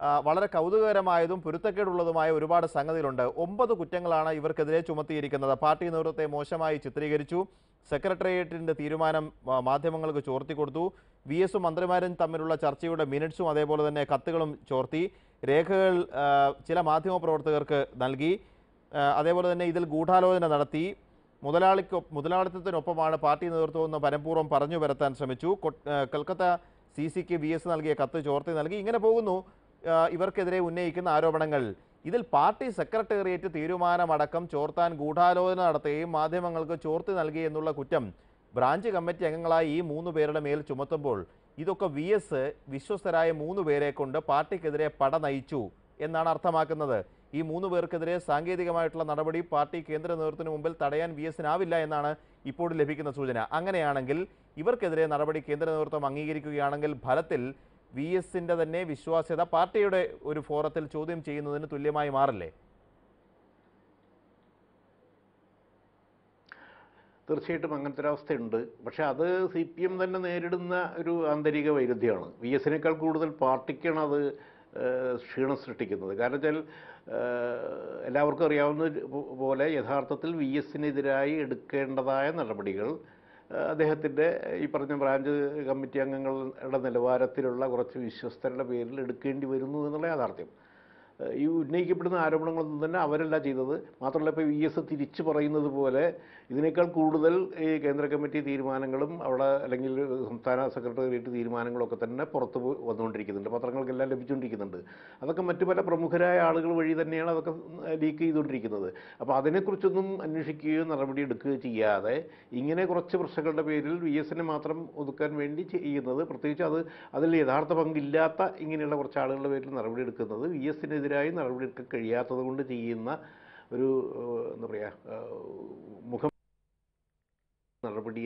ആ, വളരെ കൗതുകകരമായതും പൊരുത്തക്കേടുള്ളതുമായ ഒരുപാട് സംഗതികളുണ്ട് ഒമ്പത് കുറ്റങ്ങളാണ് ഇവർക്കെതിരെ ചുമത്തിയിരിക്കുന്നത് പാർട്ടി നേതൃത്വത്തെ മോശമായി ചിത്രീകരിച്ചു സെക്രട്ടേറിയറ്റിന്റെ തീരുമാനം ആ, മാധ്യമങ്ങൾക്ക് ചോർത്തി കൊടുത്തു വി എസും മന്ത്രിമാരും തമ്മിലുള്ള ചർച്ചയുടെ മിനിറ്റ്സും അതേപോലെ തന്നെ കത്തുകളും ചോർത്തി രേഖകൾ ആ, ചില മാധ്യമപ്രവർത്തകർക്ക് നൽകി ആ, അതേപോലെ തന്നെ ഇതിൽ ഗൂഢാലോചന നടത്തി മുതലാളിക്ക് മുതലാളിത്തത്തിനൊപ്പമാണ് പാർട്ടി നേതൃത്വം എന്ന് പരമ്പൂർവ്വം പറഞ്ഞു വരുത്താൻ ശ്രമിച്ചു കൊ- ആ, കൽക്കത്ത സി സിക്ക് വി എസ് നൽകിയ കത്ത് ചോർത്തി നൽകി ഇങ്ങനെ പോകുന്നു ആ, ഇവർക്കെതിരെ ഉന്നയിക്കുന്ന ആരോപണങ്ങൾ ഇതിൽ പാർട്ടി സെക്രട്ടേറിയറ്റ് തീരുമാനമടക്കം ചോർത്താൻ ഗൂഢാലോചന നടത്തുകയും മാധ്യമങ്ങൾക്ക് ചോർത്തി നൽകി എന്നുള്ള കുറ്റം ബ്രാഞ്ച് കമ്മിറ്റി അംഗങ്ങളായ ഈ മൂന്ന് പേരുടെ മേൽ ചുമത്തുമ്പോൾ ഇതൊക്കെ വി എസ് വിശ്വസ്തരായ മൂന്ന് പേരെ കൊണ്ട് പാർട്ടിക്കെതിരെ പട നയിച്ചു എന്നാണ് അർത്ഥമാക്കുന്നത് ഈ മൂന്ന് പേർക്കെതിരെ സാങ്കേതികമായിട്ടുള്ള നടപടി പാർട്ടി കേന്ദ്ര നേതൃത്വത്തിന് മുമ്പിൽ തടയാൻ വി എസിനാവില്ല എന്നാണ് ഇപ്പോൾ ലഭിക്കുന്ന സൂചന അങ്ങനെയാണെങ്കിൽ ഇവർക്കെതിരെ നടപടി കേന്ദ്ര നേതൃത്വം അംഗീകരിക്കുകയാണെങ്കിൽ ഫലത്തിൽ വി എസിൻ്റെ തന്നെ വിശ്വാസ്യത പാർട്ടിയുടെ ഒരു ഫോറത്തിൽ ചോദ്യം ചെയ്യുന്നതിന് തുല്യമായി മാറില്ലേ തീർച്ചയായിട്ടും അങ്ങനത്തെ ഒരു അവസ്ഥയുണ്ട് പക്ഷേ അത് സി പി എം തന്നെ നേരിടുന്ന ഒരു ആന്തരിക വൈരുദ്ധ്യമാണ് വി എസിനേക്കാൾ കൂടുതൽ പാർട്ടിക്കാണ് അത് ഏഹ്, ക്ഷീണം സൃഷ്ടിക്കുന്നത് കാരണം വെച്ചാൽ ഏഹ്, എല്ലാവർക്കും അറിയാവുന്ന പോലെ യഥാർത്ഥത്തിൽ വി എസിനെതിരായി എടുക്കേണ്ടതായ നടപടികൾ ഏഹ്, അദ്ദേഹത്തിൻ്റെ ഈ പറഞ്ഞ ബ്രാഞ്ച് കമ്മിറ്റി അംഗങ്ങളുടെ നിലവാരത്തിലുള്ള കുറച്ച് വിശ്വസ്തരുടെ പേരിൽ എടുക്കേണ്ടി വരുന്നു എന്നുള്ള യാഥാർത്ഥ്യം ഏഹ് ഈ ഉന്നയിക്കപ്പെടുന്ന ആരോപണങ്ങളൊന്നും തന്നെ അവരല്ല ചെയ്തത് മാത്രമല്ല ഇപ്പോൾ വി എസ് തിരിച്ചു പറയുന്നത് പോലെ ഇതിനേക്കാൾ കൂടുതൽ ഈ കേന്ദ്ര കമ്മിറ്റി തീരുമാനങ്ങളും അവിടെ അല്ലെങ്കിൽ സംസ്ഥാന സെക്രട്ടേറിയറ്റ് തീരുമാനങ്ങളൊക്കെ തന്നെ പുറത്ത് പോ- വന്നുകൊണ്ടിരിക്കുന്നുണ്ട് പത്രങ്ങൾക്കെല്ലാം ലഭിച്ചുകൊണ്ടിരിക്കുന്നുണ്ട് അതൊക്കെ മറ്റു പല പ്രമുഖരായ ആളുകൾ വഴി തന്നെയാണ് അതൊക്കെ ലീക്ക് ചെയ്തുകൊണ്ടിരിക്കുന്നത് അപ്പോൾ അതിനെക്കുറിച്ചൊന്നും അന്വേഷിക്കുകയോ നടപടി എടുക്കുകയോ ചെയ്യാതെ ഇങ്ങനെ കുറച്ച് പ്രശ്നങ്ങളുടെ പേരിൽ വി എസിനെ മാത്രം ഒതുക്കാൻ വേണ്ടി ചെയ്യുന്നത് പ്രത്യേകിച്ച് അത് അതിൽ യഥാർത്ഥ പങ്കില്ലാത്ത ഇങ്ങനെയുള്ള കുറച്ച് ആളുകളുടെ പേരിൽ നടപടി എടുക്കുന്നത് വി എസിനെതിരായി നടപടി എടുക്കാൻ കഴിയാത്തത് കൊണ്ട് ചെയ്യുന്ന ഒരു ഏഹ്, എന്താ പറയുക ഏഹ്, മുഖം നടപടി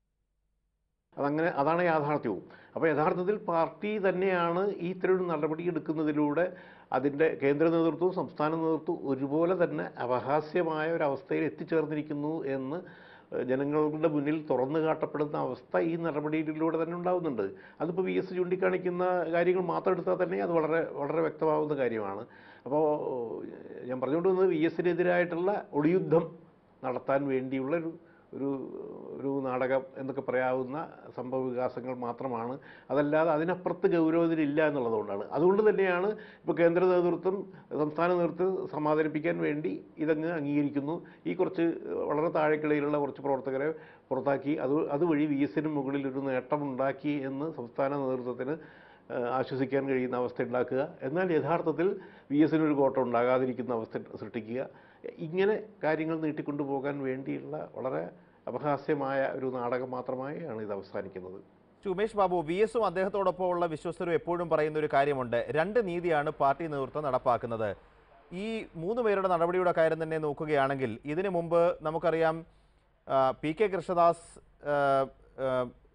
അതങ്ങനെ അതാണ് യാഥാർത്ഥ്യവും അപ്പോൾ യഥാർത്ഥത്തിൽ പാർട്ടി തന്നെയാണ് ഈ ഇത്തരം ഒരു നടപടി എടുക്കുന്നതിലൂടെ അതിൻ്റെ കേന്ദ്ര നേതൃത്വവും സംസ്ഥാന നേതൃത്വവും ഒരുപോലെ തന്നെ അപഹാസ്യമായ ഒരു അവസ്ഥയിൽ എത്തിച്ചേർന്നിരിക്കുന്നു എന്ന് ഏഹ്, ജനങ്ങളുടെ മുന്നിൽ തുറന്നു കാട്ടപ്പെടുന്ന അവസ്ഥ ഈ നടപടിയിലൂടെ തന്നെ ഉണ്ടാകുന്നുണ്ട് അതിപ്പോൾ വി എസ് ചൂണ്ടിക്കാണിക്കുന്ന കാര്യങ്ങൾ മാത്രം എടുത്താൽ തന്നെ അത് വളരെ വളരെ വ്യക്തമാവുന്ന കാര്യമാണ് അപ്പോൾ ഞാൻ പറഞ്ഞുകൊണ്ട് വന്നത് വി എസിനെതിരായിട്ടുള്ള ഒളിയുദ്ധം നടത്താൻ വേണ്ടിയുള്ള ഒരു ഒരു ഒരു നാടകം എന്നൊക്കെ പറയാവുന്ന സംഭവ വികാസങ്ങൾ മാത്രമാണ് അതല്ലാതെ അതിനപ്പുറത്ത് ഗൗരവത്തിലില്ല എന്നുള്ളതുകൊണ്ടാണ് അതുകൊണ്ട് തന്നെയാണ് ഇപ്പോൾ കേന്ദ്ര നേതൃത്വം സംസ്ഥാന നേതൃത്വം സമാധാനിപ്പിക്കാൻ വേണ്ടി ഇതങ്ങ് അംഗീകരിക്കുന്നു ഈ കുറച്ച് വളരെ താഴേക്കിടയിലുള്ള കുറച്ച് പ്രവർത്തകരെ പുറത്താക്കി അത് അതുവഴി വി എസിന് മുകളിൽ ഒരു നേട്ടമുണ്ടാക്കി എന്ന് സംസ്ഥാന നേതൃത്വത്തിന് ഏഹ് ആശ്വസിക്കാൻ കഴിയുന്ന അവസ്ഥ ഉണ്ടാക്കുക എന്നാൽ യഥാർത്ഥത്തിൽ വി എസിന് ഒരു കോട്ടം ഉണ്ടാകാതിരിക്കുന്ന അവസ്ഥ സൃഷ്ടിക്കുക ഇങ്ങനെ കാര്യങ്ങൾ നീട്ടിക്കൊണ്ടു പോകാൻ വേണ്ടിയുള്ള വളരെ അപഹാസ്യമായ ഒരു നാടകം മാത്രമായാണ് ഇത് അവസാനിക്കുന്നത് ശ്രീ ഉമേഷ് ബാബു വി എസും അദ്ദേഹത്തോടൊപ്പമുള്ള വിശ്വസ്തരും എപ്പോഴും പറയുന്ന ഒരു കാര്യമുണ്ട് രണ്ട് നീതിയാണ് പാർട്ടി നേതൃത്വം നടപ്പാക്കുന്നത് ഈ മൂന്ന് പേരുടെ നടപടിയുടെ കാര്യം തന്നെ നോക്കുകയാണെങ്കിൽ ഇതിനു മുമ്പ് നമുക്കറിയാം ആ, പി കെ കൃഷ്ണദാസ് ആ, ആ,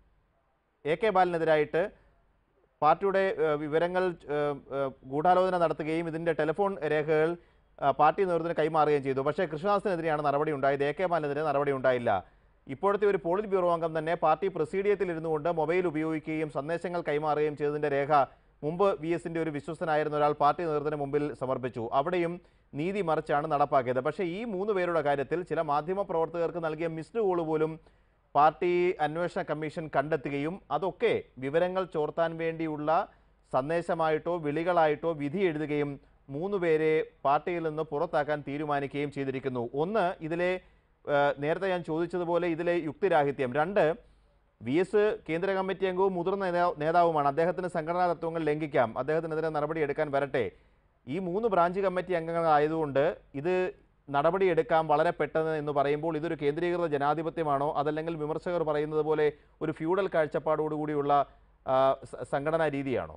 എ കെ ബാലിനെതിരായിട്ട് പാർട്ടിയുടെ ആ, വിവരങ്ങൾ ആ, ആ, ഗൂഢാലോചന നടത്തുകയും ഇതിൻ്റെ ടെലിഫോൺ രേഖകൾ ആ, പാർട്ടി നേതൃത്വത്തിന് കൈമാറുകയും ചെയ്തു പക്ഷേ കൃഷ്ണദാസിനെതിരെയാണ് നടപടി ഉണ്ടായത് എ കെ ബാലിനെതിരെ നടപടി ഉണ്ടായില്ല ഇപ്പോഴത്തെ ഒരു പോളിറ്റ് ബ്യൂറോ അംഗം തന്നെ പാർട്ടി പ്രസീഡിയത്തിൽ ഇരുന്നു കൊണ്ട് മൊബൈൽ ഉപയോഗിക്കുകയും സന്ദേശങ്ങൾ കൈമാറുകയും ചെയ്തതിൻ്റെ രേഖ മുമ്പ് വി എസിൻ്റെ ഒരു വിശ്വസ്തനായിരുന്ന ഒരാൾ പാർട്ടി നേതൃത്വത്തിന് മുമ്പിൽ സമർപ്പിച്ചു അവിടെയും നീതി മറിച്ചാണ് നടപ്പാക്കിയത് പക്ഷേ ഈ മൂന്ന് പേരുടെ കാര്യത്തിൽ ചില മാധ്യമ പ്രവർത്തകർക്ക് നൽകിയ മിസ്ഡ് കോൾ പോലും പാർട്ടി അന്വേഷണ കമ്മീഷൻ കണ്ടെത്തുകയും അതൊക്കെ വിവരങ്ങൾ ചോർത്താൻ വേണ്ടിയുള്ള സന്ദേശമായിട്ടോ വിളികളായിട്ടോ വിധി എഴുതുകയും മൂന്ന് പേരെ പാർട്ടിയിൽ നിന്ന് പുറത്താക്കാൻ തീരുമാനിക്കുകയും ചെയ്തിരിക്കുന്നു ഒന്ന് ഇതിലെ ആ, നേരത്തെ ഞാൻ ചോദിച്ചതുപോലെ ഇതിലെ യുക്തിരാഹിത്യം രണ്ട് വി എസ് കേന്ദ്ര കമ്മിറ്റി അംഗവും മുതിർന്ന നേതാ- നേതാവുമാണ് അദ്ദേഹത്തിന് സംഘടനാ തത്വങ്ങൾ ലംഘിക്കാം അദ്ദേഹത്തിനെതിരെ നടപടിയെടുക്കാൻ വരട്ടെ ഈ മൂന്ന് ബ്രാഞ്ച് കമ്മിറ്റി അംഗങ്ങളായതുകൊണ്ട് ഇത് നടപടിയെടുക്കാം വളരെ പെട്ടെന്ന് എന്ന് പറയുമ്പോൾ ഇതൊരു കേന്ദ്രീകൃത ജനാധിപത്യമാണോ അതല്ലെങ്കിൽ വിമർശകർ പറയുന്നത് പോലെ ഒരു ഫ്യൂഡൽ കാഴ്ചപ്പാടോടുകൂടിയുള്ള ആ, സ- സംഘടനാ രീതിയാണോ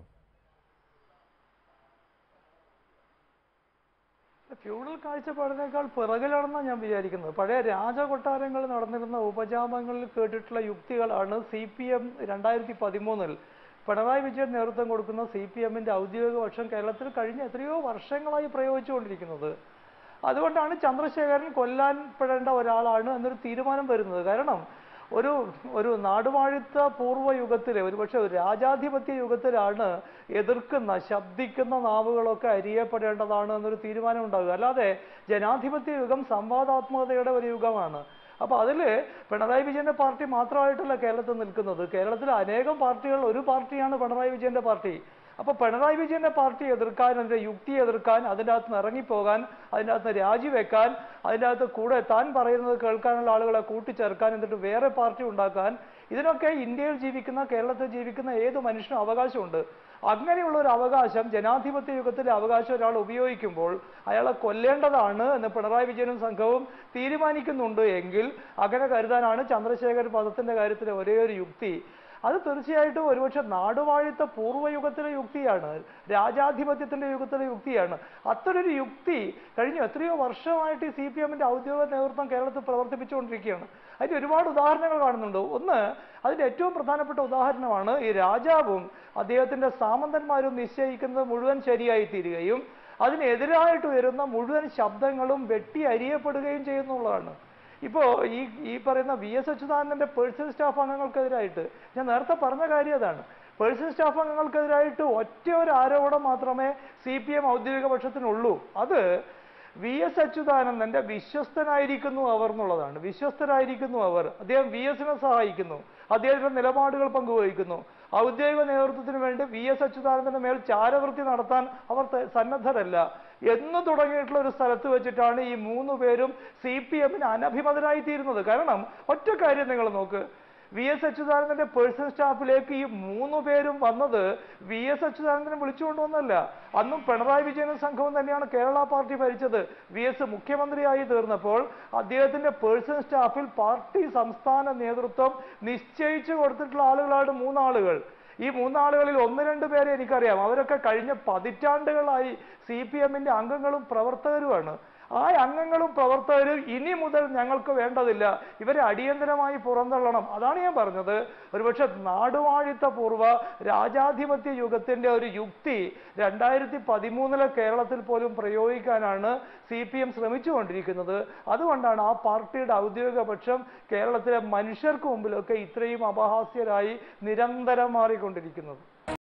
ഫ്യൂഡൽ കാഴ്ചപ്പാടിനേക്കാൾ പിറകിലാണെന്നാണ് ഞാൻ വിചാരിക്കുന്നത് പഴയ രാജകൊട്ടാരങ്ങൾ നടന്നിരുന്ന ഉപജാപങ്ങളിൽ കേട്ടിട്ടുള്ള യുക്തികളാണ് സി പി എം രണ്ടായിരത്തി പതിമൂന്നിൽ പിണറായി വിജയൻ നേതൃത്വം കൊടുക്കുന്ന സി പി എമ്മിൻ്റെ ഔദ്യോഗിക പക്ഷം കേരളത്തിൽ കഴിഞ്ഞ എത്രയോ വർഷങ്ങളായി പ്രയോഗിച്ചുകൊണ്ടിരിക്കുന്നത് അതുകൊണ്ടാണ് ചന്ദ്രശേഖരൻ കൊല്ലാൻ പെടേണ്ട ഒരാളാണ് എന്നൊരു തീരുമാനം വരുന്നത് കാരണം ഒരു ഒരു നാടുവാഴിത്ത പൂർവ്വ യുഗത്തിലെ ഒരുപക്ഷെ ഒരു രാജാധിപത്യ യുഗത്തിലാണ് എതിർക്കുന്ന ശബ്ദിക്കുന്ന നാവുകളൊക്കെ അരിയപ്പെടേണ്ടതാണ് എന്നൊരു തീരുമാനം ഉണ്ടാകുക അല്ലാതെ ജനാധിപത്യ യുഗം സംവാദാത്മകതയുടെ ഒരു യുഗമാണ് അപ്പോൾ അതിൽ പിണറായി വിജയന്റെ പാർട്ടി മാത്രമായിട്ടല്ല കേരളത്തിൽ നിൽക്കുന്നത് കേരളത്തിൽ അനേകം പാർട്ടികൾ ഒരു പാർട്ടിയാണ് പിണറായി വിജയന്റെ പാർട്ടി അപ്പോൾ പിണറായി വിജയന്റെ പാർട്ടി എതിർക്കാൻ അതിന്റെ യുക്തി എതിർക്കാൻ അതിൻ്റെ അകത്ത് നിന്ന് ഇറങ്ങിപ്പോകാൻ അതിൻ്റെ അകത്ത് നിന്ന് രാജിവെക്കാൻ അതിൻ്റെ അകത്ത് കൂടെ താൻ പറയുന്നത് കേൾക്കാനുള്ള ആളുകളെ കൂട്ടിച്ചേർക്കാൻ എന്നിട്ട് വേറെ പാർട്ടി ഉണ്ടാക്കാൻ ഇതിനൊക്കെ ഇന്ത്യയിൽ ജീവിക്കുന്ന കേരളത്തിൽ ജീവിക്കുന്ന ഏത് മനുഷ്യനും അവകാശമുണ്ട് അങ്ങനെയുള്ള ഒരു അവകാശം ജനാധിപത്യ യുഗത്തിലെ അവകാശം ഒരാൾ ഉപയോഗിക്കുമ്പോൾ അയാളെ കൊല്ലേണ്ടതാണ് എന്ന് പിണറായി വിജയനും സംഘവും തീരുമാനിക്കുന്നുണ്ട് എങ്കിൽ അങ്ങനെ കരുതാനാണ് ചന്ദ്രശേഖർ പദത്തിന്റെ കാര്യത്തിലെ ഒരേ ഒരു യുക്തി അത് തീർച്ചയായിട്ടും ഒരുപക്ഷെ നാടുവാഴിത്ത പൂർവ്വയുഗത്തിലെ യുക്തിയാണ് രാജാധിപത്യത്തിന്റെ യുഗത്തിലെ യുക്തിയാണ് അത്തരൊരു യുക്തി കഴിഞ്ഞ എത്രയോ വർഷമായിട്ട് ഈ സി പി എമ്മിന്റെ ഔദ്യോഗിക നേതൃത്വം കേരളത്തിൽ പ്രവർത്തിപ്പിച്ചുകൊണ്ടിരിക്കുകയാണ് അതിന് ഒരുപാട് ഉദാഹരണങ്ങൾ കാണുന്നുണ്ട് ഒന്ന് അതിന്റെ ഏറ്റവും പ്രധാനപ്പെട്ട ഉദാഹരണമാണ് ഈ രാജാവും അദ്ദേഹത്തിന്റെ സാമന്തന്മാരും നിശ്ചയിക്കുന്നത് മുഴുവൻ ശരിയായി തീരുകയും അതിനെതിരായിട്ട് വരുന്ന മുഴുവൻ ശബ്ദങ്ങളും വെട്ടി അരിയപ്പെടുകയും ചെയ്യുന്നുള്ളതാണ് ഇപ്പോ ഈ ഈ പറയുന്ന വി എസ് അച്യുതാനന്ദന്റെ പേഴ്സണൽ സ്റ്റാഫ് അംഗങ്ങൾക്കെതിരായിട്ട് ഞാൻ നേരത്തെ പറഞ്ഞ കാര്യം അതാണ് പേഴ്സണൽ സ്റ്റാഫ് അംഗങ്ങൾക്കെതിരായിട്ട് ഒറ്റ ഒരു ആരോപണം മാത്രമേ സി പി എം ഔദ്യോഗിക പക്ഷത്തിനുള്ളൂ അത് വി എസ് അച്യുതാനന്ദന്റെ വിശ്വസ്തനായിരിക്കുന്നു അവർ എന്നുള്ളതാണ് വിശ്വസ്തരായിരിക്കുന്നു അവർ അദ്ദേഹം വി എസിനെ സഹായിക്കുന്നു അദ്ദേഹത്തിന്റെ നിലപാടുകൾ പങ്കുവഹിക്കുന്നു ഔദ്യോഗിക നേതൃത്വത്തിന് വേണ്ടി വി എസ് അച്യുതാനന്ദന്റെ മേൽ ചാരവൃത്തി നടത്താൻ അവർ ത- സന്നദ്ധരല്ല എന്ന് തുടങ്ങിയിട്ടുള്ള ഒരു സ്ഥലത്ത് വെച്ചിട്ടാണ് ഈ മൂന്ന് പേരും സി പി എമ്മിന് അനഭിമതരായി തീരുന്നത് കാരണം ഒറ്റ കാര്യം നിങ്ങൾ നോക്ക് വി എസ് അച്യുതാനന്ദന്റെ പേഴ്സണൽ സ്റ്റാഫിലേക്ക് ഈ മൂന്ന് പേരും വന്നത് വി എസ് അച്യുതാനന്ദനെ വിളിച്ചുകൊണ്ടുവന്നല്ല അന്നും പിണറായി വിജയനും സംഘവും തന്നെയാണ് കേരള പാർട്ടി ഭരിച്ചത് വി എസ് മുഖ്യമന്ത്രിയായി തീർന്നപ്പോൾ അദ്ദേഹത്തിന്റെ പേഴ്സണൽ സ്റ്റാഫിൽ പാർട്ടി സംസ്ഥാന നേതൃത്വം നിശ്ചയിച്ചു കൊടുത്തിട്ടുള്ള ആളുകളാണ് മൂന്നാളുകൾ ഈ മൂന്നാളുകളിൽ ഒന്ന് രണ്ട് പേരെ എനിക്കറിയാം അവരൊക്കെ കഴിഞ്ഞ പതിറ്റാണ്ടുകളായി സി പി എമ്മിന്റെ അംഗങ്ങളും പ്രവർത്തകരുമാണ് ആ അംഗങ്ങളും പ്രവർത്തകരും ഇനി മുതൽ ഞങ്ങൾക്ക് വേണ്ടതില്ല ഇവരെ അടിയന്തരമായി പുറന്തള്ളണം അതാണ് ഞാൻ പറഞ്ഞത് ഒരുപക്ഷെ നാടുവാഴിത്ത പൂർവ്വ രാജാധിപത്യ യുഗത്തിന്റെ ഒരു യുക്തി രണ്ടായിരത്തി പതിമൂന്നിലെ കേരളത്തിൽ പോലും പ്രയോഗിക്കാനാണ് സി പി എം ശ്രമിച്ചുകൊണ്ടിരിക്കുന്നത് അതുകൊണ്ടാണ് ആ പാർട്ടിയുടെ ഔദ്യോഗിക പക്ഷം കേരളത്തിലെ മനുഷ്യർക്ക് മുമ്പിലൊക്കെ ഇത്രയും അപഹാസ്യരായി നിരന്തരം മാറിക്കൊണ്ടിരിക്കുന്നത്